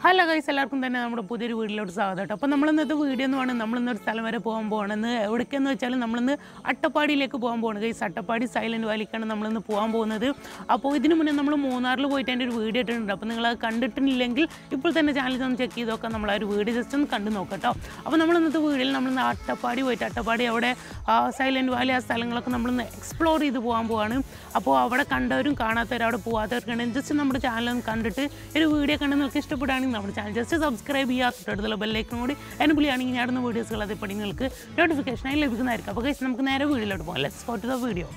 Hello guys എല്ലാവർക്കും തന്നെ നമ്മുടെ പുതിയൊരു വീട്ടിലോട്ട് സ്വാഗതം കേട്ടോ അപ്പോൾ നമ്മൾ ഇന്നത്തെ വീഡിയോ എന്ന് പറഞ്ഞാൽ നമ്മൾ ഇന്നൊരു സ്ഥലം വരെ പോകാൻ പോകണമെന്ന് എവിടേക്കെന്ന് വെച്ചാൽ നമ്മളിന്ന് അട്ടപ്പാടിയിലേക്ക് പോകാൻ പോകണം ഗൈസ് അട്ടപ്പാടി സൈലൻറ്റ് വാലിക്കാണ് നമ്മളിന്ന് പോകാൻ പോകുന്നത് അപ്പോൾ ഇതിന് മുന്നേ നമ്മൾ മൂന്നാറിൽ പോയിട്ട് അതിൻ്റെ ഒരു വീഡിയോ ഇട്ടിട്ടുണ്ട് അപ്പോൾ നിങ്ങൾ അത് കണ്ടിട്ടില്ലെങ്കിൽ ഇപ്പോൾ തന്നെ ചാനൽ ഒന്ന് ചെക്ക് ചെയ്ത് നോക്കാം നമ്മൾ ആ ഒരു വീഡിയോ ജസ്റ്റ് ഒന്ന് കണ്ടു നോക്കാം കേട്ടോ അപ്പോൾ നമ്മൾ ഇന്നത്തെ വീഡിയോയിൽ നമ്മൾ അട്ടപ്പാടി പോയിട്ട് അട്ടപ്പാടി അവിടെ സൈലൻറ്റ് വാലി ആ സ്ഥലങ്ങളൊക്കെ നമ്മളൊന്ന് എക്സ്പ്ലോർ ചെയ്ത് പോകാൻ പോവാണ് അപ്പോൾ അവിടെ കണ്ടവരും കാണാത്തവരും അവിടെ പോകാത്തവർക്കാണെങ്കിൽ ജസ്റ്റ് നമ്മുടെ ചാനൽ ഒന്ന് കണ്ടിട്ട് ഒരു വീഡിയോ കണ്ട് നിങ്ങൾക്ക് ഇഷ്ടപ്പെടുകയാണെങ്കിൽ നമ്മുടെ ചാനൽ ജസ്റ്റ് സബ്സ്ക്രൈബ് ചെയ്യുക തൊട്ടടുത്തുള്ള ബെല്ലൈക്കും കൂടി എനബിൾ ചെയ്യുകയാണെങ്കിൽ ഞാൻ ഇടുന്ന വീഡിയോസുകൾ അതേപടി നിങ്ങൾക്ക് നോട്ടിഫിക്കേഷനായി ലഭിക്കുന്നതായിരിക്കും അപ്പോൾ guys, നമുക്ക് നേരെ വീഡിയോയിലോട്ട് പോകാം let's go to the video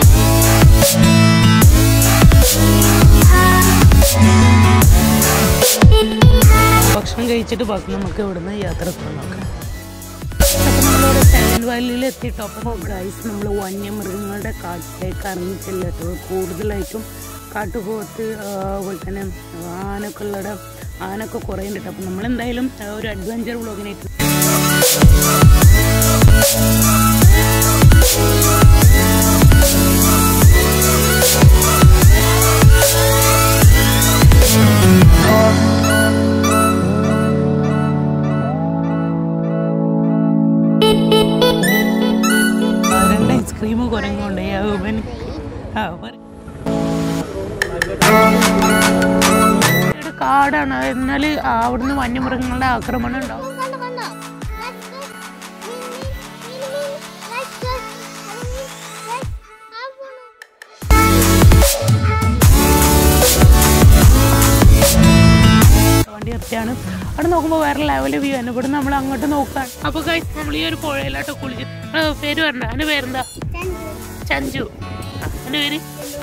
ഭക്ഷണം കഴിച്ചിട്ട് ബാക്കി നമുക്ക് ഇവിടുന്ന് യാത്ര തുടങ്ങാം നമ്മളിവിടെ സൈലന്റ് വാലിയിൽ എത്തിയിട്ടോ അപ്പോൾ ഗൈസ് നമ്മൾ വന്യമൃഗങ്ങളുടെ കാട്ടിലേക്ക് ഇറങ്ങി ചെല്ലട്ടോ കൂടുതലായിട്ടും കാട്ടുപോത്ത് ആ, അതുപോലെ തന്നെ ആനൊക്കെ ഉള്ളവിടെ ആനൊക്കെ കുറേ ഉണ്ട് കേട്ടോ അപ്പോൾ നമ്മളെന്തായാലും ആ, ഒരു അഡ്വഞ്ചർ വ്ളോഗിനായിട്ട് ആ, രണ്ട് ഐസ്ക്രീം കുരങ്ങുണ്ട് അവൻ ആ പറ- ഇവിടെ കാടാണ് എന്നാൽ അവിടുന്ന് വന്യമൃഗങ്ങളുടെ ആക്രമണം ഉണ്ടാവും കണ്ടോ കണ്ടോ Let's go. Let's go. Let's go. വണ്ടി നിർത്തിയാണ് അവിടെ നോക്കുമ്പോൾ വേറെ ലെവൽ വ്യൂ ആണ് ഇവിടെ നമ്മൾ അങ്ങോട്ട് നോക്കാൻ അപ്പോൾ കഴിച്ച് നമ്മൾ ഈ ഒരു പുഴയിലാട്ടോ കുളിച്ച് ആ, പേര് പറഞ്ഞ എൻ്റെ പേരെന്താ ചഞ്ചു ആ, എൻ്റെ പേര്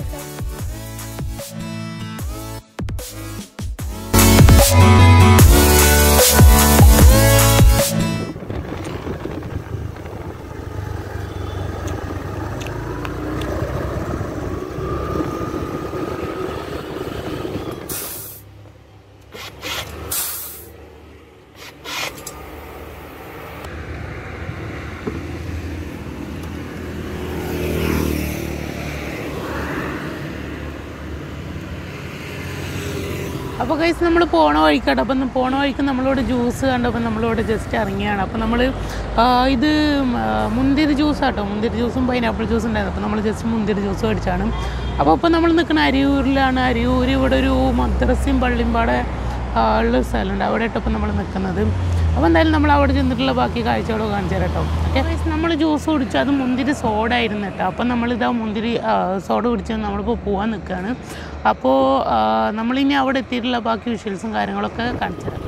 അപ്പോൾ കഴിച്ച് നമ്മൾ പോണ വഴിക്കാട്ടോ അപ്പം പോണ വഴിക്ക് നമ്മളിവിടെ ജ്യൂസ് കണ്ടപ്പോൾ നമ്മളിവിടെ ജസ്റ്റ് ഇറങ്ങിയാണ് അപ്പോൾ നമ്മൾ ഇത് ആ, മുന്തിരി ജ്യൂസ് ആട്ടോ മുന്തിരി ജ്യൂസും പൈനാപ്പിൾ ജ്യൂസും ഉണ്ടായിരുന്നു അപ്പോൾ നമ്മൾ ജസ്റ്റ് മുന്തിരി ജ്യൂസ് മേടിച്ചാണ് അപ്പോൾ ഇപ്പോൾ നമ്മൾ നിൽക്കുന്ന അരിയൂരിലാണ് അരിയൂർ ഇവിടെ ഒരു മദ്രസയും പള്ളിയും പാടെ ആ, ഉള്ള ഒരു സ്ഥലമുണ്ട് അവിടെ ഇട്ടപ്പോൾ നമ്മൾ നിൽക്കുന്നത് അപ്പോൾ എന്തായാലും നമ്മൾ അവിടെ ചെന്നിട്ടുള്ള ബാക്കി കാഴ്ചകളോ കാണിച്ചു തരാം കേട്ടോ ഓക്കെ നമ്മൾ ജ്യൂസ് കുടിച്ചു അത് മുന്തിരി സോഡ ആയിരുന്നു കേട്ടോ അപ്പോൾ നമ്മളിതാ മുന്തിരി ആ, സോഡ കുടിച്ച് നമ്മളിപ്പോൾ പോകാൻ നിൽക്കുകയാണ് അപ്പോൾ ആ, നമ്മളിനി അവിടെ എത്തിയിട്ടുള്ള ബാക്കി വിഷ്വൽസും കാര്യങ്ങളൊക്കെ കാണിച്ചു തരാം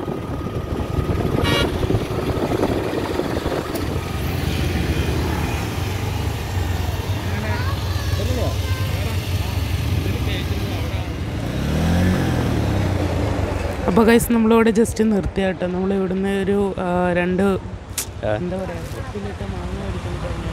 അപ്പോൾ ഗൈസ് നമ്മളിവിടെ ജസ്റ്റ് നിർത്തി കേട്ടോ നമ്മൾ ഇവിടുന്ന് ഒരു ആ, രണ്ട് എന്താ പറയുക ഉപ്പിലിട്ട മാങ്ങ മേടിക്കാൻ പറഞ്ഞു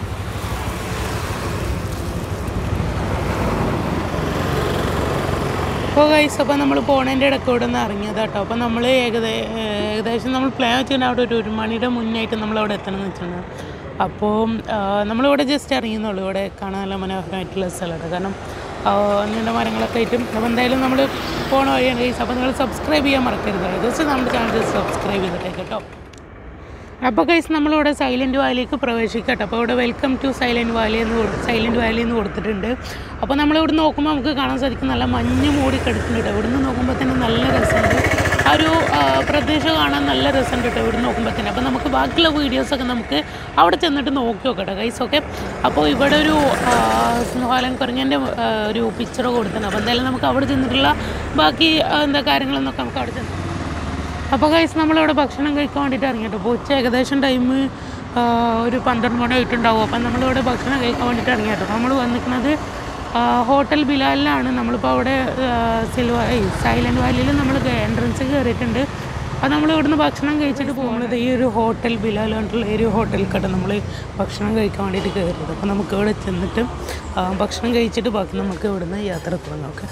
അപ്പോൾ ഗൈസ് അപ്പോൾ നമ്മൾ പോണതിൻ്റെ ഇടയ്ക്ക് ഇവിടെ നിന്ന് ഇറങ്ങിയത് കേട്ടോ അപ്പോൾ നമ്മൾ ഏകദേ ഏകദേശം നമ്മൾ പ്ലാൻ വെച്ചിട്ട് അവിടെ ഒരു ഒരു മണിയുടെ മുന്നായിട്ട് നമ്മൾ അവിടെ എത്തണം എന്ന് വെച്ചിട്ടുണ്ട് അപ്പോൾ നമ്മളിവിടെ ജസ്റ്റ് ഇറങ്ങിയെന്നുള്ളൂ ഇവിടെ കാണാൻ നല്ല മനോഹരമായിട്ടുള്ള സ്ഥലമാണ് കാരണം നീണ്ട മരങ്ങളൊക്കെ ആയിട്ടും അപ്പോൾ എന്തായാലും നമ്മൾ പോണ വഴിയാണ് ഗൈസ് അപ്പോൾ നിങ്ങൾ സബ്സ്ക്രൈബ് ചെയ്യാൻ മറക്കരുത് ജസ്റ്റ് നമ്മുടെ ചാനൽ സബ്സ്ക്രൈബ് ചെയ്തിട്ടേക്ക് കേട്ടോ അപ്പോൾ കൈസ് നമ്മളിവിടെ സൈലൻറ്റ് വാലിയിലേക്ക് പ്രവേശിക്കട്ടെ അപ്പോൾ ഇവിടെ വെൽക്കം ടു സൈലൻറ്റ് വാലി എന്ന് സൈലൻറ്റ് വാലി എന്ന് കൊടുത്തിട്ടുണ്ട് അപ്പോൾ നമ്മളിവിടെ നോക്കുമ്പോൾ നമുക്ക് കാണാൻ സാധിക്കും നല്ല മഞ്ഞ് മൂടി കിടക്കുന്നുണ്ട് ഇവിടെ നിന്ന് നോക്കുമ്പോൾ തന്നെ നല്ല രസമുണ്ട് ആ ഒരു ആ, പ്രദേശം കാണാൻ നല്ല രസമുണ്ട് കേട്ടോ ഇവിടെ നോക്കുമ്പോൾ തന്നെ അപ്പോൾ നമുക്ക് ബാക്കിയുള്ള വീഡിയോസൊക്കെ നമുക്ക് അവിടെ ചെന്നിട്ട് നോക്കി നോക്കട്ടെ ഗൈസ് ഓക്കെ അപ്പോൾ ഇവിടെ ഒരു സ്നോഹാലൻ കുറഞ്ഞതിൻ്റെ ഒരു പിക്ചർ കൊടുത്തിട്ടുണ്ട് അപ്പോൾ എന്തായാലും നമുക്ക് അവിടെ ചെന്നിട്ടുള്ള ബാക്കി ആ, എന്താ കാര്യങ്ങളെന്നൊക്കെ നമുക്ക് അവിടെ ചെന്ന് അപ്പോൾ കഴിച്ച് നമ്മളിവിടെ ഭക്ഷണം കഴിക്കാൻ വേണ്ടിയിട്ട് ഇറങ്ങിയിട്ട് അപ്പോൾ ഉച്ച ഏകദേശം ടൈം ഒരു പന്ത്രണ്ട് മണി ആയിട്ടുണ്ടാവും അപ്പം നമ്മളിവിടെ ഭക്ഷണം കഴിക്കാൻ വേണ്ടിയിട്ട് ഇറങ്ങിയിട്ട് നമ്മൾ വന്നിരിക്കുന്നത് ഹോട്ടൽ ബിലാലിലാണ് നമ്മളിപ്പോൾ അവിടെ സിൽവ സൈലൻറ്റ് വാലിയിൽ നമ്മൾ എൻട്രൻസ് കയറിയിട്ടുണ്ട് അപ്പോൾ നമ്മൾ ഇവിടുന്ന് ഭക്ഷണം കഴിച്ചിട്ട് പോകുന്നത് ഈ ഒരു ഹോട്ടൽ ബിലാൽ പറഞ്ഞിട്ടുള്ള ഈ ഒരു ഹോട്ടലിൽ കട നമ്മൾ ഭക്ഷണം കഴിക്കാൻ വേണ്ടിയിട്ട് കയറിയത് അപ്പോൾ നമുക്ക് ഇവിടെ ചെന്നിട്ട് ആ, ഭക്ഷണം കഴിച്ചിട്ട് ബാക്കി നമുക്ക് ഇവിടുന്ന് യാത്ര തുടങ്ങാം ഓക്കെ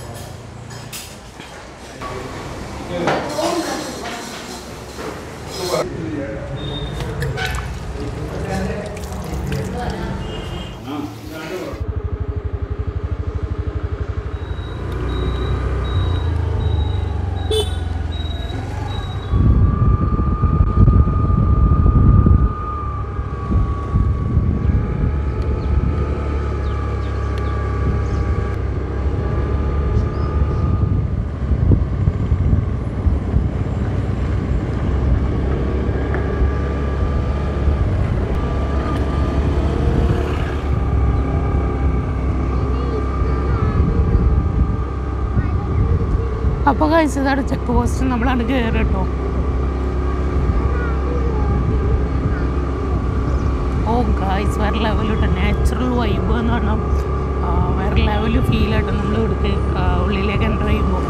അപ്പോൾ കഴിച്ചതാണ് ചെക്ക് പോസ്റ്റ് നമ്മളാണ് കയറി കേട്ടോ ഓ ഗായ്സ് വേറെ ലെവലുണ്ട് നാച്ചുറൽ വൈബ് എന്ന് പറഞ്ഞാൽ ആ, വേറെ ലെവൽ ഫീൽ ആട്ടോ നമ്മൾ ഇവിടുത്തെ ആ, ഉള്ളിലേക്ക് എൻ്റർ ചെയ്യുമ്പോൾ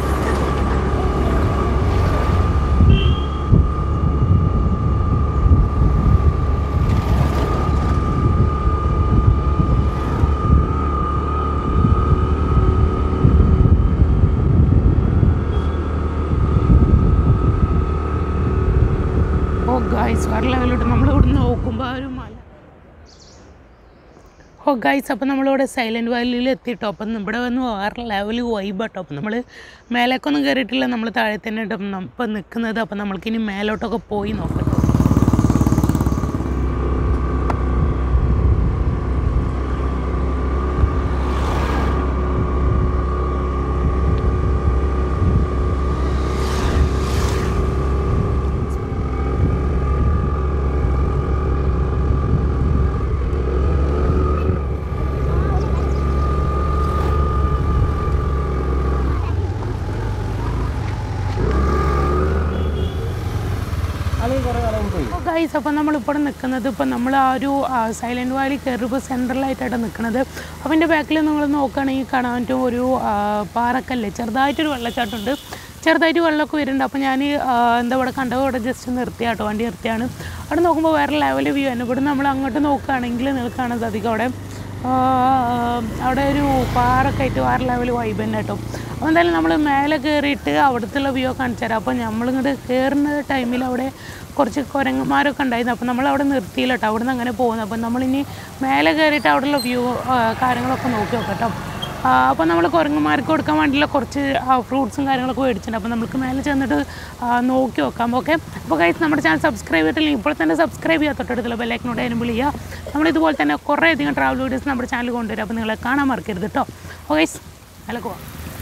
ഓ ഗായ്സ് വേറെ ലെവലോട്ട് നമ്മൾ ഇവിടെ നോക്കുമ്പോൾ ആ ഒരു മല ഓ ഗായ്സ് അപ്പോൾ നമ്മളിവിടെ സൈലൻറ്റ് വാലിയിൽ എത്തിയിട്ടോ അപ്പം ഇവിടെ വന്ന് വേറെ ലെവൽ വൈബാട്ടോ അപ്പം നമ്മൾ മേലേക്കൊന്നും കയറിയിട്ടില്ല നമ്മൾ താഴെ തന്നെ ഇട്ടോ ഇപ്പം നിൽക്കുന്നത് അപ്പം നമ്മൾക്കിനി മേലോട്ടൊക്കെ പോയി നോക്കട്ടോ അപ്പോൾ ഗൈസ് അപ്പോൾ നമ്മളിപ്പോൾ നിൽക്കുന്നത് ഇപ്പോൾ നമ്മൾ ആ ഒരു സൈലൻറ്റ് വാലി കയറിയപ്പോൾ സെൻട്രലായിട്ടാണ് നിൽക്കുന്നത് അപ്പോൾ എൻ്റെ ബാക്കിൽ നിങ്ങൾ നോക്കുകയാണെങ്കിൽ കാണാൻ പറ്റും ഒരു ആ, പാറക്കല്ല് ചെറുതായിട്ടൊരു വെള്ളച്ചാട്ടമുണ്ട് ചെറുതായിട്ട് വെള്ളമൊക്കെ വരുന്നുണ്ട് അപ്പോൾ ഞാൻ എന്താ ഇവിടെ കണ്ടത് ഇവിടെ ജസ്റ്റ് നിർത്തിയാട്ടോ വണ്ടി നിർത്തിയാണ് അവിടെ നോക്കുമ്പോൾ വേറെ ലെവൽ വ്യൂ ആണ് ഇവിടെ നമ്മൾ അങ്ങോട്ട് നോക്കുകയാണെങ്കിൽ നിങ്ങൾക്ക് കാണാൻ സാധിക്കും അവിടെ ആ, അവിടെ ഒരു പാറൊക്കെ ആയിട്ട് വേറെ ലെവൽ വൈബ് തന്നെ കേട്ടോ അപ്പോൾ എന്തായാലും നമ്മൾ മേലെ കയറിയിട്ട് അവിടുത്തെ വ്യൂ കാണിച്ചു തരാം അപ്പോൾ നമ്മളിങ്ങോട്ട് കയറുന്ന ടൈമിൽ അവിടെ കുറച്ച് കുരങ്ങന്മാരൊക്കെ ഉണ്ടായിരുന്നു അപ്പോൾ നമ്മൾ അവിടെ നിർത്തിയില്ല കേട്ടോ അവിടെ നിന്ന് അങ്ങനെ പോകുന്നത് അപ്പോൾ നമ്മളിനി മേലെ കയറിയിട്ട് അവിടെയുള്ള വ്യൂ കാര്യങ്ങളൊക്കെ നോക്കി നോക്കാം കേട്ടോ ആ, അപ്പോൾ നമ്മൾ കുരങ്ങന്മാർക്ക് കൊടുക്കാൻ വേണ്ടിയുള്ള കുറച്ച് ഫ്രൂട്ട്സും കാര്യങ്ങളൊക്കെ മേടിച്ചിട്ടുണ്ട് അപ്പോൾ നമുക്ക് മേലെ ചെന്നിട്ട് ആ, നോക്കി നോക്കാം ഓക്കെ അപ്പോൾ കഴിച്ച് നമ്മുടെ ചാനൽ സബ്സ്ക്രൈബ് ചെയ്തിട്ടില്ലെങ്കിൽ ഇപ്പോൾ തന്നെ സബ്സ്ക്രൈബ് ചെയ്യാൻ തൊട്ടടുത്തുള്ള ബെല്ലൈക്കനോട് എനബിൾ ചെയ്യുക നമ്മൾ ഇതുപോലെ തന്നെ കുറേ അധികം ട്രാവൽ വീഡിയോസ് നമ്മുടെ ചാനൽ കൊണ്ടുവരും അപ്പോൾ നിങ്ങളെ കാണാൻ മറക്കരുത് കേട്ടോ ഓക്കെ മേലെ പോവാം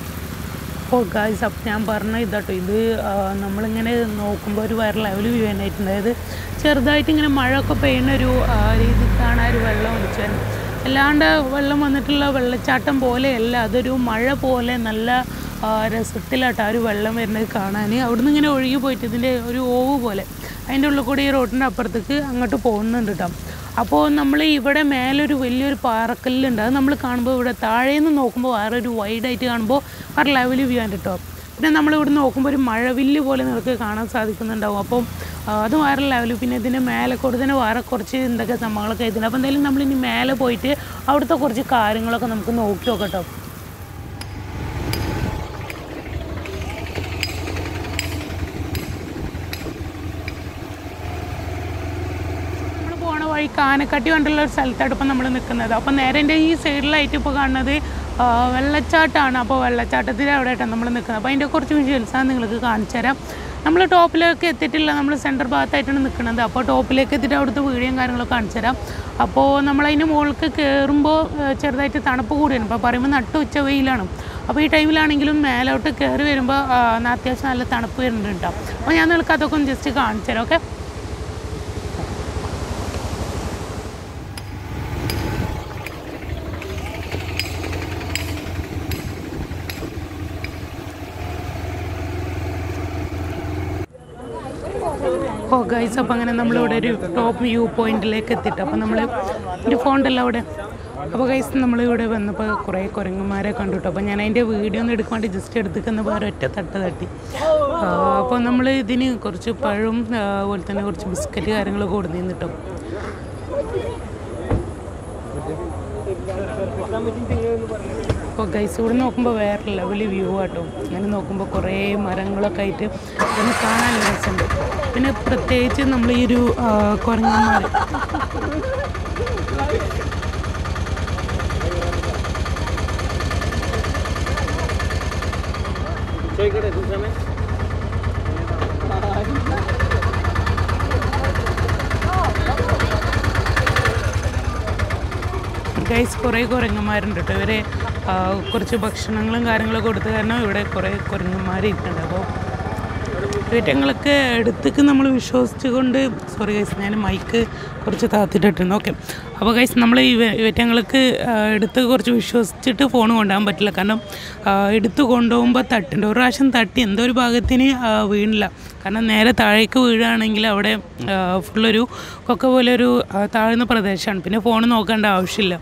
ഓ ഗായ്സ് അപ്പം ഞാൻ പറഞ്ഞ ഇതാട്ടോ ഇത് ആ, നമ്മളിങ്ങനെ നോക്കുമ്പോൾ ഒരു വേറെ ലെവൽ വ്യൂ ആയിട്ടുണ്ട് അതായത് ചെറുതായിട്ട് ഇങ്ങനെ മഴയൊക്കെ പെയ്യുന്ന ഒരു ആ, രീതിക്കാണ് ആ ഒരു വെള്ളം ഒഴിച്ചു വരുന്നത് അല്ലാണ്ട് വെള്ളം വന്നിട്ടുള്ള വെള്ളച്ചാട്ടം പോലെയല്ല അതൊരു മഴ പോലെ നല്ല ആ, രസത്തിലാട്ടോ ആ ഒരു വെള്ളം വരുന്നത് കാണാൻ അവിടുന്ന് ഇങ്ങനെ ഒഴുകി പോയിട്ട് ഇതിൻ്റെ ഒരു ഓവ് പോലെ അതിൻ്റെ ഉള്ളിൽ കൂടി ഈ റോഡിൻ്റെ അപ്പുറത്തേക്ക് അങ്ങോട്ട് പോകുന്നുണ്ട് കേട്ടോ അപ്പോൾ നമ്മൾ ഇവിടെ മേലൊരു വലിയൊരു പാറക്കല്ലുണ്ട് അത് നമ്മൾ കാണുമ്പോൾ ഇവിടെ താഴേന്ന് നോക്കുമ്പോൾ വേറെ ഒരു വൈഡായിട്ട് കാണുമ്പോൾ വേറെ ലെവൽ വ്യൂ ആണ് കേട്ടോ പിന്നെ നമ്മൾ ഇവിടെ നോക്കുമ്പോൾ ഒരു മഴവില്ല് പോലെ നിങ്ങൾക്ക് കാണാൻ സാധിക്കുന്നുണ്ടാവും അപ്പം ആ, അത് വേറെ ലെവൽ പിന്നെ ഇതിൻ്റെ മേലെ കൂടെ തന്നെ വേറെ കുറച്ച് എന്തൊക്കെ സംഭവങ്ങളൊക്കെ ആയിട്ടുണ്ട് അപ്പോൾ എന്തായാലും നമ്മളിനി മേലെ പോയിട്ട് അവിടുത്തെ കുറച്ച് കാര്യങ്ങളൊക്കെ നമുക്ക് നോക്കി നോക്കാം കേട്ടോ നമ്മൾ പോണ വഴി കാനക്കട്ടി കൊണ്ടുള്ള ഒരു സ്ഥലത്താണ് ഇപ്പം നമ്മൾ നിൽക്കുന്നത് അപ്പം നേരെ എൻ്റെ ഈ സൈഡിലായിട്ട് ഇപ്പോൾ കാണുന്നത് ആ, വെള്ളച്ചാട്ടമാണ് അപ്പോൾ വെള്ളച്ചാട്ടത്തിൻ്റെ അവിടെ ആയിട്ടാണ് നമ്മൾ നിൽക്കുന്നത് അപ്പോൾ അതിൻ്റെ കുറച്ച് വിഷ്വൽസാണ് നിങ്ങൾക്ക് കാണിച്ചു തരാം നമ്മൾ ടോപ്പിലേക്ക് എത്തിയിട്ടില്ല നമ്മൾ സെൻറ്റർ ഭാഗത്തായിട്ടാണ് നിൽക്കുന്നത് അപ്പോൾ ടോപ്പിലേക്ക് എത്തിയിട്ട് അവിടുത്തെ വീഡിയോയും കാര്യങ്ങളൊക്കെ കാണിച്ചു തരാം അപ്പോൾ നമ്മളതിൻ്റെ മുകളിലേക്ക് കയറുമ്പോൾ ചെറുതായിട്ട് തണുപ്പ് കൂടിയാണ് ഇപ്പോൾ പറയുമ്പോൾ നട്ട് ഉച്ച വെയിലാണ് അപ്പോൾ ഈ ടൈമിലാണെങ്കിലും മേലോട്ട് കയറി വരുമ്പോൾ ആ, അത്യാവശ്യം നല്ല തണുപ്പ് വരുന്നുണ്ട് കേട്ടോ അപ്പോൾ ഞാൻ നിങ്ങൾക്ക് അതൊക്കെ ഒന്ന് ജസ്റ്റ് കാണിച്ചു തരാം ഓക്കെ ഓ ഗൈസ് അപ്പോൾ അങ്ങനെ നമ്മളിവിടെ ഒരു ടോപ്പ് വ്യൂ പോയിന്റിലേക്ക് എത്തിയിട്ട് അപ്പോൾ നമ്മൾ എൻ്റെ ഫോണിൻ്റെ അവിടെ അപ്പോൾ ഗൈസ് നമ്മളിവിടെ വന്നപ്പോൾ കുറേ കുരങ്ങന്മാരെ കണ്ടു കേട്ടോ അപ്പോൾ ഞാൻ അതിൻ്റെ വീഡിയോ ഒന്നും എടുക്കാൻ വേണ്ടി ജസ്റ്റ് എടുത്തിക്കുന്ന പോലെ ഒറ്റ തട്ട് തട്ടി ആ, അപ്പോൾ നമ്മൾ ഇതിന് കുറച്ച് പഴവും ആ, അതുപോലെ തന്നെ കുറച്ച് ബിസ്ക്കറ്റ് കാര്യങ്ങളൊക്കെ കൊടുത്തു കേട്ടോ അപ്പോൾ ഗൈസ് ഇവിടെ നോക്കുമ്പോൾ വേറെ ലെവൽ വ്യൂ ആട്ടോ ഇങ്ങനെ നോക്കുമ്പോൾ കുറേ മരങ്ങളൊക്കെ ആയിട്ട് ഇതൊന്ന് കാണാൻ രസമുണ്ട് പിന്നെ പ്രത്യേകിച്ച് നമ്മൾ ഈ ഒരു ആ, കുരങ്ങന്മാർ ഗൈസ് കുറേ കുരങ്ങന്മാരുണ്ട് കേട്ടോ ഇവരെ ആ, കുറച്ച് ഭക്ഷണങ്ങളും കാര്യങ്ങളൊക്കെ കൊടുത്ത കാരണം ഇവിടെ കുറേ കുരങ്ങന്മാർ ഇരിക്കുന്നുണ്ട് അപ്പോൾ ഇവറ്റങ്ങളൊക്കെ അടുത്തേക്ക് നമ്മൾ വിശ്വസിച്ച് കൊണ്ട് സോറി ഗൈസ് ഞാൻ മൈക്ക് കുറച്ച് താത്തിട്ടിട്ടുണ്ട് ഓക്കെ അപ്പോൾ ഗൈസ് നമ്മൾ ഈ ഇവ- ഇവറ്റങ്ങൾക്ക് ആ, എടുത്ത് കുറച്ച് വിശ്വസിച്ചിട്ട് ഫോൺ കൊണ്ടുപോകാൻ പറ്റില്ല കാരണം ആ, എടുത്ത് കൊണ്ടുപോകുമ്പോൾ തട്ടുണ്ട് ഒരു പ്രാവശ്യം തട്ടി എന്തോ ഒരു ഭാഗത്തിന് ആ, വീണില്ല കാരണം നേരെ താഴേക്ക് വീഴുകയാണെങ്കിൽ അവിടെ ഫുള്ളൊരു കൊക്ക പോലെ ഒരു ആ, താഴ്ന്ന പ്രദേശമാണ് പിന്നെ ഫോൺ നോക്കേണ്ട ആവശ്യമില്ല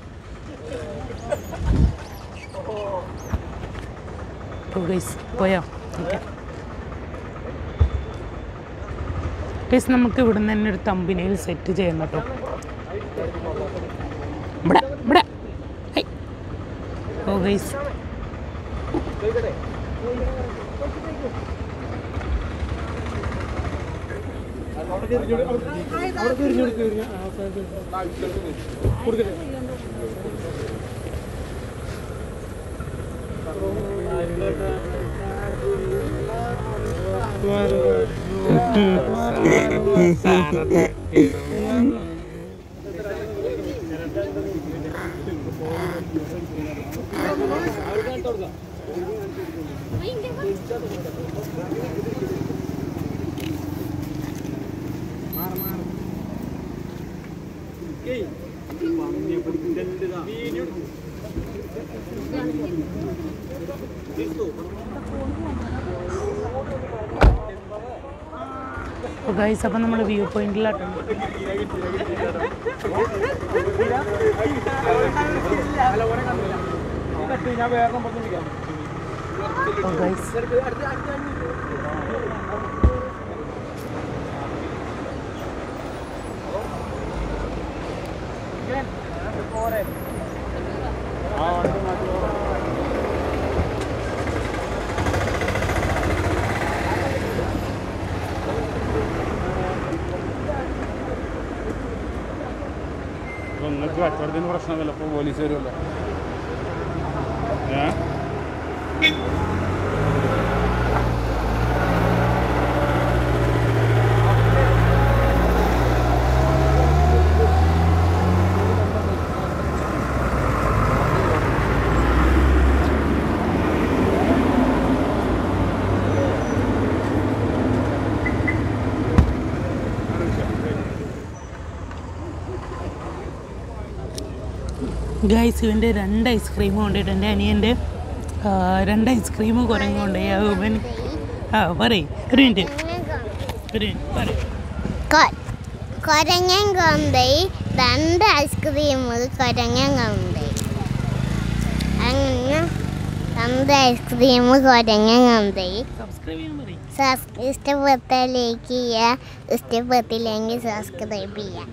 അപ്പോൾ ഗൈസ് പോയോ ഓക്കെ ഗൈസ് നമുക്ക് ഇവിടെ നിന്ന് തന്നെ ഒരു തമ്പിനയിൽ സെറ്റ് ചെയ്യണം കേട്ടോ ഇവിടെ ഇവിടെ ഹൈ. ഓ ഗൈസ് അപ്പോൾ ഗൈസ് അപ്പം നമ്മൾ വ്യൂ പോയിന്റിലായിട്ടുണ്ട് അപ്പോൾ ഗൈസ് അപ്പോൾ നിങ്ങൾക്ക് കച്ചവടത്തിന് പ്രശ്നമില്ല അപ്പോൾ പോലീസ് വരുമല്ലോ ഏ ഗൈസ് ഇവൻ്റെ രണ്ട് ഐസ്ക്രീം കൊണ്ടിട്ട് എൻ്റെ അനിയൻ്റെ ആ, രണ്ട് ഐസ്ക്രീം കുരങ്ങ് കൊണ്ടുപോയി ആ ഇവൻ ആ പറയും ഒരു മിനിറ്റ് ഒരു മിനിറ്റ് പറയും കൊരങ്ങൻ കൊണ്ടുപോയി രണ്ട് ഐസ്ക്രീം കൊരങ്ങൻ കൊണ്ടുപോയി അങ്ങനെ രണ്ട് ഐസ്ക്രീം കൊരങ്ങൻ കൊണ്ടുപോയി സബ്സ്ക്രൈബ് ചെയ്യാൻ പറയും സബ്സ് ഇഷ്ടപ്പെട്ട ലൈക്ക് ചെയ്യുക ഇഷ്ടപ്പെട്ടില്ലെങ്കിൽ സബ്സ്ക്രൈബ് ചെയ്യുക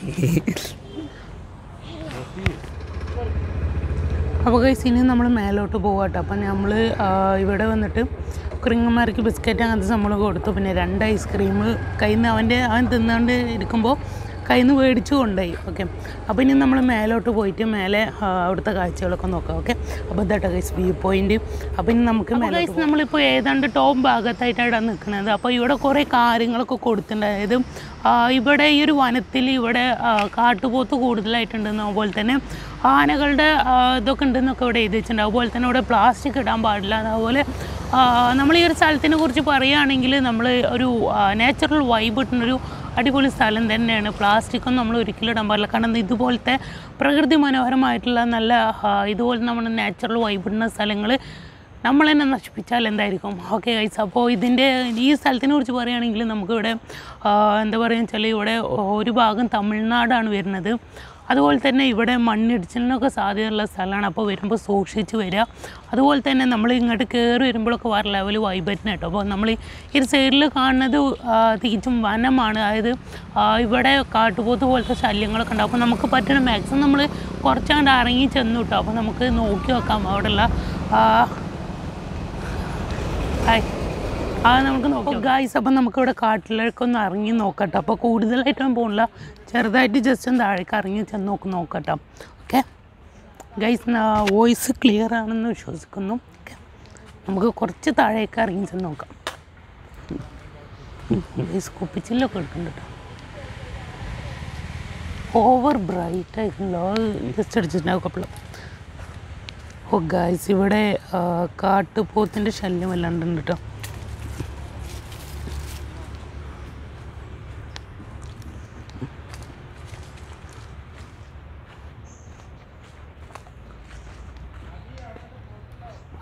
അപ്പോൾ ഗൈസ് ഇനി നമ്മൾ മേലോട്ട് പോകാട്ടോ അപ്പം നമ്മൾ ഇവിടെ വന്നിട്ട് കുരങ്ങന്മാർക്ക് ബിസ്ക്കറ്റ് അങ്ങനത്തെ സംഭവം കൊടുത്തു പിന്നെ രണ്ട് ഐസ്ക്രീം കയ്യിൽ നിന്ന് അവൻ്റെ അവൻ തിന്നുകൊണ്ട് ഇരിക്കുമ്പോൾ കയ്യിൽ നിന്ന് മേടിച്ചു കൊണ്ടുപോയി ഓക്കെ അപ്പോൾ ഇനി നമ്മൾ മേലോട്ട് പോയിട്ട് മേലെ ആ, അവിടുത്തെ കാഴ്ചകളൊക്കെ നോക്കാം ഓക്കെ അപ്പോൾ ഇതാട്ടോ ഗൈസ് വ്യൂ പോയിന്റ് അപ്പോൾ ഇനി നമുക്ക് ഗൈസ് നമ്മളിപ്പോൾ ഏതാണ്ട് ടോപ്പ് ഭാഗത്തായിട്ടാണ് നിൽക്കുന്നത് അപ്പോൾ ഇവിടെ കുറേ കാര്യങ്ങളൊക്കെ കൊടുത്തിട്ടുണ്ട് അതായത് ആ, ഇവിടെ ഈ ഒരു വനത്തിൽ ഇവിടെ ആ, കാട്ടുപോത്ത് കൂടുതലായിട്ടുണ്ടെന്ന് അതുപോലെ തന്നെ ആനകളുടെ ആ, ഇതൊക്കെ ഉണ്ടെന്നൊക്കെ ഇവിടെ എഴുതി വെച്ചിട്ടുണ്ട് അതുപോലെ തന്നെ ഇവിടെ പ്ലാസ്റ്റിക് ഇടാൻ പാടില്ല അതുപോലെ ആ, നമ്മൾ ഈ ഒരു സ്ഥലത്തിനെ കുറിച്ച് പറയുകയാണെങ്കിൽ നമ്മൾ ഒരു നാച്ചുറൽ വൈബ് കിട്ടുന്നൊരു അടിപൊളി സ്ഥലം തന്നെയാണ് പ്ലാസ്റ്റിക്കൊന്നും നമ്മൾ ഒരിക്കലും ഇടാൻ പാടില്ല കാരണം ഇതുപോലത്തെ പ്രകൃതി മനോഹരമായിട്ടുള്ള നല്ല ആ, ഇതുപോലെ നമ്മുടെ നാച്ചുറൽ വൈബ് ഇടുന്ന സ്ഥലങ്ങൾ നമ്മൾ തന്നെ നശിപ്പിച്ചാൽ എന്തായിരിക്കും ഓക്കെ ഗൈസ് അപ്പോൾ ഇതിൻ്റെ ഈ സ്ഥലത്തിനെ കുറിച്ച് പറയുകയാണെങ്കിൽ നമുക്കിവിടെ ആ, എന്താ പറയുക വെച്ചാൽ ഇവിടെ ഒരു ഭാഗം തമിഴ്നാടാണ് വരുന്നത് അതുപോലെ തന്നെ ഇവിടെ മണ്ണിടിച്ചിലിനൊക്കെ സാധ്യതയുള്ള സ്ഥലമാണ് അപ്പോൾ വരുമ്പോൾ സൂക്ഷിച്ച് വരിക അതുപോലെ തന്നെ നമ്മൾ ഇങ്ങോട്ട് കയറി വരുമ്പോഴൊക്കെ വേറെ ലെവൽ വൈബറ്റിന് കേട്ടോ അപ്പോൾ നമ്മൾ ഈ ഒരു സൈഡിൽ കാണുന്നത് ആ, തികച്ചും വനമാണ് അതായത് ആ, ഇവിടെ കാട്ടുപോത്ത് പോലത്തെ ശല്യങ്ങളൊക്കെ ഉണ്ട് അപ്പോൾ നമുക്ക് പറ്റുന്ന മാക്സിമം നമ്മൾ കുറച്ചാണ്ട് ഇറങ്ങി ചെന്നു കേട്ടോ അപ്പോൾ നമുക്ക് നോക്കി നോക്കാം അവിടെയുള്ള ആ, ഹായ് ആ നമുക്ക് നോക്കാം ഗായ്സ് അപ്പം നമുക്കിവിടെ കാട്ടിലേക്ക് ഒന്ന് ഇറങ്ങി നോക്കട്ടെ അപ്പോൾ കൂടുതലായിട്ടൊന്നും പോകണില്ല ചെറുതായിട്ട് ജസ്റ്റ് ഒന്ന് താഴേക്ക് ഇറങ്ങി ചെന്ന് നോക്ക് നോക്കട്ടെ ഓക്കെ ഗൈസ് വോയിസ് ക്ലിയർ ആണെന്ന് വിശ്വസിക്കുന്നു ഓക്കെ നമുക്ക് കുറച്ച് താഴേക്ക് ഇറങ്ങി ചെന്ന് നോക്കാം ഗൈസ് കുപ്പിച്ചില്ലൊക്കെ എടുക്കുന്നുണ്ട് കേട്ടോ ഓവർ ബ്രൈറ്റ് ആയിട്ടുണ്ടല്ലോ ജസ്റ്റ് അടിച്ചിട്ടുണ്ടാവും കപ്പിള ഓ ഗായ്സ് ഇവിടെ ആ, കാട്ടുപോത്തിൻ്റെ ശല്യം വല്ലാണ്ടുണ്ട് കേട്ടോ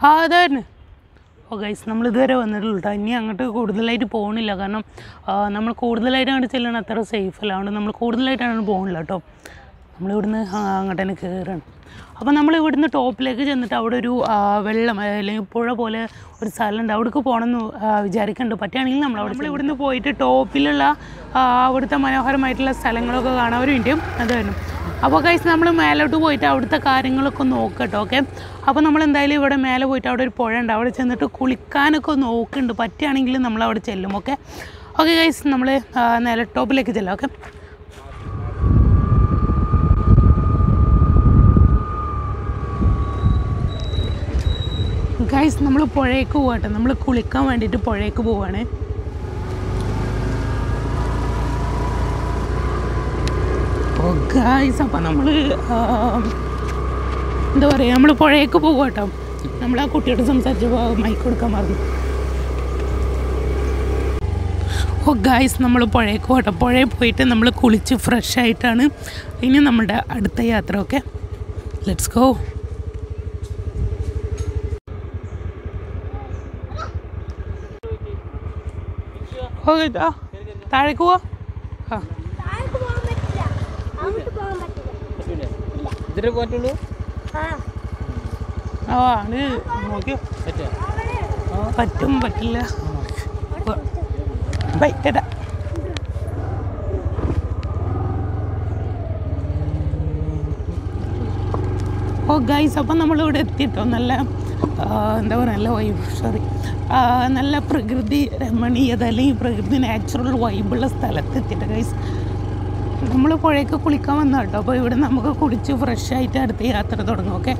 ആ അതായിരുന്നു ഓ ഗൈസ് നമ്മൾ ഇതുവരെ വന്നിട്ടുള്ളൂ കേട്ടോ ഇനി അങ്ങോട്ട് കൂടുതലായിട്ട് പോകണില്ല കാരണം ആ, നമ്മൾ കൂടുതലായിട്ട് അങ്ങോട്ട് ചെല്ലണം അത്ര സേഫ് അല്ല അതുകൊണ്ട് നമ്മൾ കൂടുതലായിട്ടാണ് പോകുന്നില്ല കേട്ടോ നമ്മളിവിടുന്ന് ആ, അങ്ങോട്ട് തന്നെ കയറണം അപ്പോൾ നമ്മൾ ഇവിടുന്ന് ടോപ്പിലേക്ക് ചെന്നിട്ട് അവിടെ ഒരു ആ, വെള്ളം ആ, അല്ലെങ്കിൽ പുഴ പോലെ ഒരു സ്ഥലമുണ്ട് അവിടേക്ക് പോകണമെന്ന് വിചാരിക്കുന്നുണ്ട് പറ്റുകയാണെങ്കിൽ നമ്മൾ അവിടെ നമ്മൾ ഇവിടുന്ന് പോയിട്ട് ടോപ്പിലുള്ള ആ, അവിടുത്തെ മനോഹരമായിട്ടുള്ള സ്ഥലങ്ങളൊക്കെ കാണാൻ ഒരു മിനിറ്റും അതായിരുന്നു അപ്പോൾ കൈസ് നമ്മൾ മേലോട്ട് പോയിട്ട് അവിടുത്തെ കാര്യങ്ങളൊക്കെ ഒന്ന് നോക്കട്ടോ ഓക്കെ അപ്പോൾ നമ്മൾ എന്തായാലും ഇവിടെ മേലെ പോയിട്ട് അവിടെ ഒരു പുഴ ഉണ്ട് അവിടെ ചെന്നിട്ട് കുളിക്കാനൊക്കെ ഒന്ന് നോക്കുന്നുണ്ട് പറ്റുകയാണെങ്കിൽ നമ്മൾ അവിടെ ചെല്ലും ഓക്കെ ഓക്കെ കൈസ് നമ്മൾ നേരെ ടോപ്പിലേക്ക് ചെല്ലാം ഓക്കെ ഗൈസ് നമ്മൾ പുഴയ്ക്ക് പോകട്ടെ നമ്മൾ കുളിക്കാൻ വേണ്ടിയിട്ട് പുഴയ്ക്ക് പോവാണ് ഓ ഗൈസ് അപ്പം നമ്മൾ എന്താ പറയുക നമ്മൾ പുഴയ്ക്ക് പോകും കേട്ടോ നമ്മൾ ആ കുട്ടിയോട് സംസാരിച്ചപ്പോൾ മൈക്ക് കൊടുക്കാൻ മറന്നു ഓ ഗായ്സ് നമ്മൾ പുഴയ്ക്ക് പോട്ടെ പുഴയിൽ പോയിട്ട് നമ്മൾ കുളിച്ച് ഫ്രഷ് ആയിട്ടാണ് ഇനി നമ്മുടെ അടുത്ത യാത്ര ഓക്കെ ലെറ്റ്സ് ഗോ ഓ ഇതാ താഴേക്ക് പോവാ ആ ഇതിന് പറ്റുള്ളൂ ആ അത് നോക്കിയോ പറ്റും പറ്റില്ല ബൈ ടാറ്റാ ഓ ഗൈസ് അപ്പം നമ്മളിവിടെ എത്തിയിട്ടോ നല്ല ആ, എന്താ പറയുക നല്ല വൈബ് സോറി നല്ല പ്രകൃതി രമണീയത അല്ലെങ്കിൽ പ്രകൃതി നാച്ചുറൽ വൈബുള്ള സ്ഥലത്ത് എത്തിയിട്ട് ഗൈസ് നമ്മൾ പുഴയൊക്കെ കുളിക്കാൻ വന്ന കേട്ടോ അപ്പോൾ ഇവിടെ നമുക്ക് കുളിച്ച് ഫ്രഷ് ആയിട്ട് അടുത്ത യാത്ര തുടങ്ങും ഓക്കെ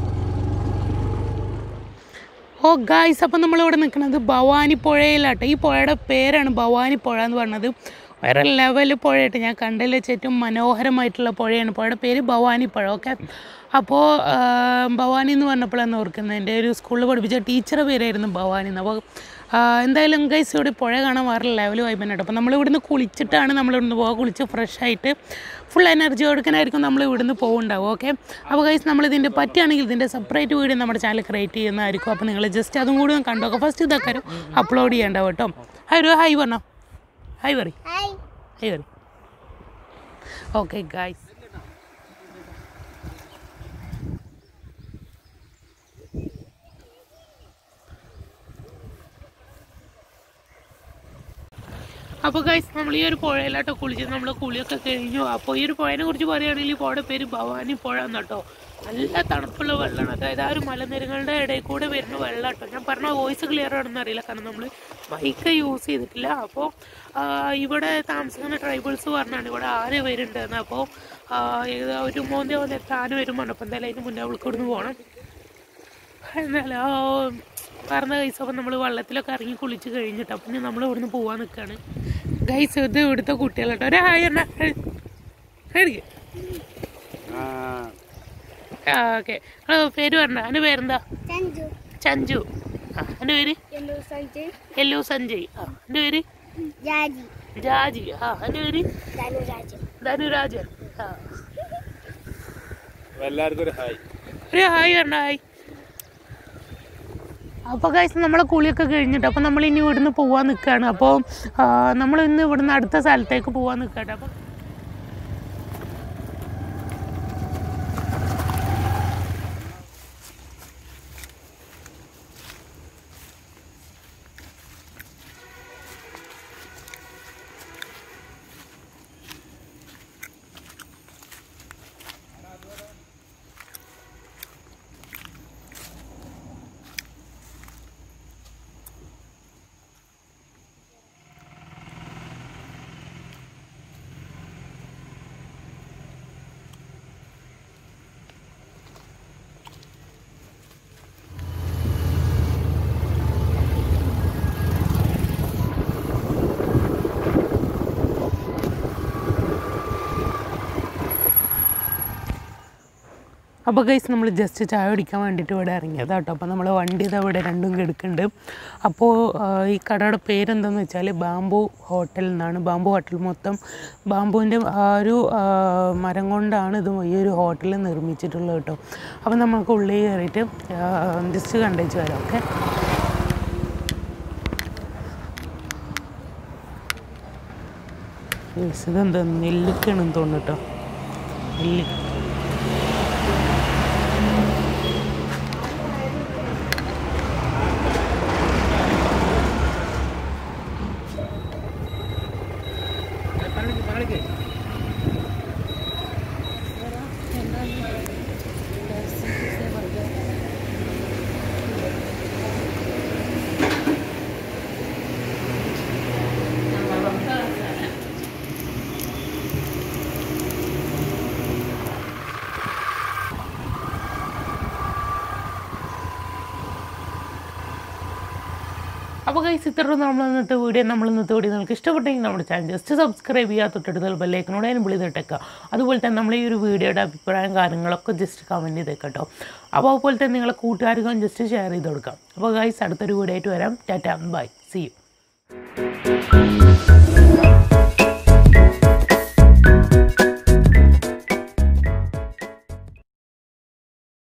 ഓ ഗായ്സ് അപ്പം നമ്മളിവിടെ നിൽക്കുന്നത് ഭവാനി പുഴയിലാട്ടോ ഈ പുഴയുടെ പേരാണ് ഭവാനി പുഴ എന്ന് പറഞ്ഞത് വേറെ ലെവൽ പുഴയായിട്ട് ഞാൻ കണ്ടതിൽ വെച്ച് ഏറ്റവും മനോഹരമായിട്ടുള്ള പുഴയാണ് പുഴയുടെ പേര് ഭവാനി പുഴ ഓക്കെ അപ്പോൾ ഭവാനി എന്ന് പറഞ്ഞപ്പോഴാണ് ഓർക്കുന്നത് എൻ്റെ ഒരു സ്കൂളിൽ പഠിപ്പിച്ച ടീച്ചറുടെ പേരായിരുന്നു ഭവാനി എന്ന് അപ്പോൾ ആ, എന്തായാലും ഗൈസ് ഇവിടെ പുഴ കാണാൻ വേറെ ലെവൽ വൈബ് ഉണ്ട് അപ്പോൾ നമ്മൾ ഇവിടുന്ന് കുളിച്ചിട്ടാണ് നമ്മൾ ഇവിടുന്ന് പോവുക കുളിച്ച് ഫ്രഷ് ആയിട്ട് ഫുൾ എനർജി കൊടുക്കാനായിരിക്കും നമ്മൾ ഇവിടുന്ന് പോകുന്നുണ്ടാവും ഓക്കെ അപ്പോൾ ഗൈസ് നമ്മൾ ഇതിൻ്റെ പറ്റുകയാണെങ്കിൽ ഇതിൻ്റെ സെപ്പറേറ്റ് വീഡിയോ നമ്മുടെ ചാനൽ ക്രിയേറ്റ് ചെയ്യുന്നതായിരിക്കും അപ്പോൾ നിങ്ങൾ ജസ്റ്റ് അതും കൂടി ഒന്ന് കണ്ടോക്കെ ഫസ്റ്റ് ഇതൊക്കെ അപ്ലോഡ് ചെയ്യേണ്ടാവും കേട്ടോ ഹൈ ഒരു ഹൈ പറഞ്ഞോ ഹൈ പറ ഹായ് ഹൈ പറ ഓക്കെ ഗൈസ് അപ്പോൾ ഗൈസ് നമ്മൾ ഈ ഒരു പുഴയിലാട്ടോ കുളിച്ച് നമ്മൾ കുളിയൊക്കെ കഴിഞ്ഞു അപ്പോൾ ഈ ഒരു പുഴയെ കുറിച്ച് പറയുകയാണെങ്കിൽ ഈ പുഴയുടെ പേര് ഭവാനി പുഴ എന്നാട്ടോ നല്ല തണുപ്പുള്ള വെള്ളമാണ് അതായത് ആ ഒരു മലനിരകളുടെ ഇടയിൽ കൂടെ വരുന്ന വെള്ളം കേട്ടോ ഞാൻ പറഞ്ഞ വോയിസ് ക്ലിയർ ആണെന്ന് അറിയില്ല കാരണം നമ്മൾ മൈക്ക് യൂസ് ചെയ്തിട്ടില്ല അപ്പോൾ ഇവിടെ താമസിക്കുന്ന ട്രൈബൽസ് പറഞ്ഞാണ് ഇവിടെ ആന വരുന്നുണ്ടെന്ന് അപ്പോൾ ഏതാ ഒരു മോന്തെ പോലെ ആന വരും പറഞ്ഞു അപ്പോൾ എന്തായാലും അതിന് മുന്നേ അവൾക്ക് ഇവിടുന്ന് പോകണം എന്നാലോ പറഞ്ഞ ഗൈസ് അപ്പം നമ്മൾ വെള്ളത്തിലൊക്കെ ഇറങ്ങി കുളിച്ച് കഴിഞ്ഞിട്ട് അപ്പം ഇനി നമ്മൾ ഇവിടുന്ന് പോവാൻ നിൽക്കുകയാണ് ഗൈസ് ഇത് ഇവിടുത്തെ കുട്ടികളോട്ടോ ഒരു ഹായ് എന്നാ ആ ഓക്കെ പേര് പറഞ്ഞ എൻ്റെ പേരെന്താ ചഞ്ചു ചഞ്ചു ആ എൻ്റെ പേര് യെല്ലോ സഞ്ജയ് എല്ലു സഞ്ജയ് ആ എൻ്റെ പേര് ജാജി ജാജി ആ എൻ്റെ പേര് ധനുരാജ് ധനുരാജൻ ആ എല്ലാവർക്കും ഒരു ഹായ് ഒരു ഹായ് പറഞ്ഞ ഹായ് അപ്പോൾ ഗൈസ് നമ്മളെ കുളിയൊക്കെ കഴിഞ്ഞിട്ട് അപ്പോൾ നമ്മൾ ഇനി ഇവിടുന്ന് പോവാൻ നിൽക്കുകയാണ് അപ്പോൾ നമ്മൾ ഇന്ന് ഇവിടുന്ന് അടുത്ത സ്ഥലത്തേക്ക് പോവാൻ നിൽക്കട്ടെ അപ്പോൾ അപ്പോൾ ഗൈസ് നമ്മൾ ജസ്റ്റ് ചായ കുടിക്കാൻ വേണ്ടിയിട്ട് ഇവിടെ ഇറങ്ങിയത് കേട്ടോ അപ്പോൾ നമ്മൾ വണ്ടി ഇതാ ഇവിടെ രണ്ടും കിടക്കുന്നുണ്ട് അപ്പോൾ ആ, ഈ കടയുടെ പേരെന്താണെന്ന് വെച്ചാൽ ബാംബു ഹോട്ടൽ എന്നാണ് ബാംബു ഹോട്ടൽ മൊത്തം ബാംബുവിൻ്റെ ആ ഒരു ആ, മരം കൊണ്ടാണ് ഇത് ഈ ഒരു ഹോട്ടൽ നിർമ്മിച്ചിട്ടുള്ളത് കേട്ടോ അപ്പോൾ നമുക്ക് ഉള്ളിൽ കയറിയിട്ട് ജസ്റ്റ് കണ്ടേച്ച് വരാം ഓക്കെ ഇതെന്താ നെല്ലിക്കാണെന്ന് തോന്നുന്നു കേട്ടോ നെല്ലി അപ്പോൾ കൈസ് ഇത്ര നമ്മൾ ഇന്നത്തെ വീഡിയോ നമ്മൾ ഇന്നത്തെ വീഡിയോ നിങ്ങൾക്ക് ഇഷ്ടപ്പെട്ടെങ്കിൽ നമ്മുടെ ചാനൽ ജസ്റ്റ് സബ്സ്ക്രൈബ് ചെയ്യുക തൊട്ടടുത്ത് ബെല്ലൈക്കനോട് അതിന് വിളി തൊട്ടേക്കുക അതുപോലെ തന്നെ നമ്മൾ ഈ ഒരു വീഡിയോയുടെ അഭിപ്രായം കാര്യങ്ങളൊക്കെ ജസ്റ്റ് കമൻറ്റ് ചെയ്തേക്കാം കേട്ടോ അപ്പോൾ അതുപോലെ തന്നെ നിങ്ങളെ കൂട്ടുകാർക്കും ജസ്റ്റ് ഷെയർ ചെയ്ത് കൊടുക്കാം അപ്പോൾ ഗൈസ് അടുത്തൊരു വീഡിയോ ആയിട്ട് വരാം ടാറ്റ ബൈ സി യു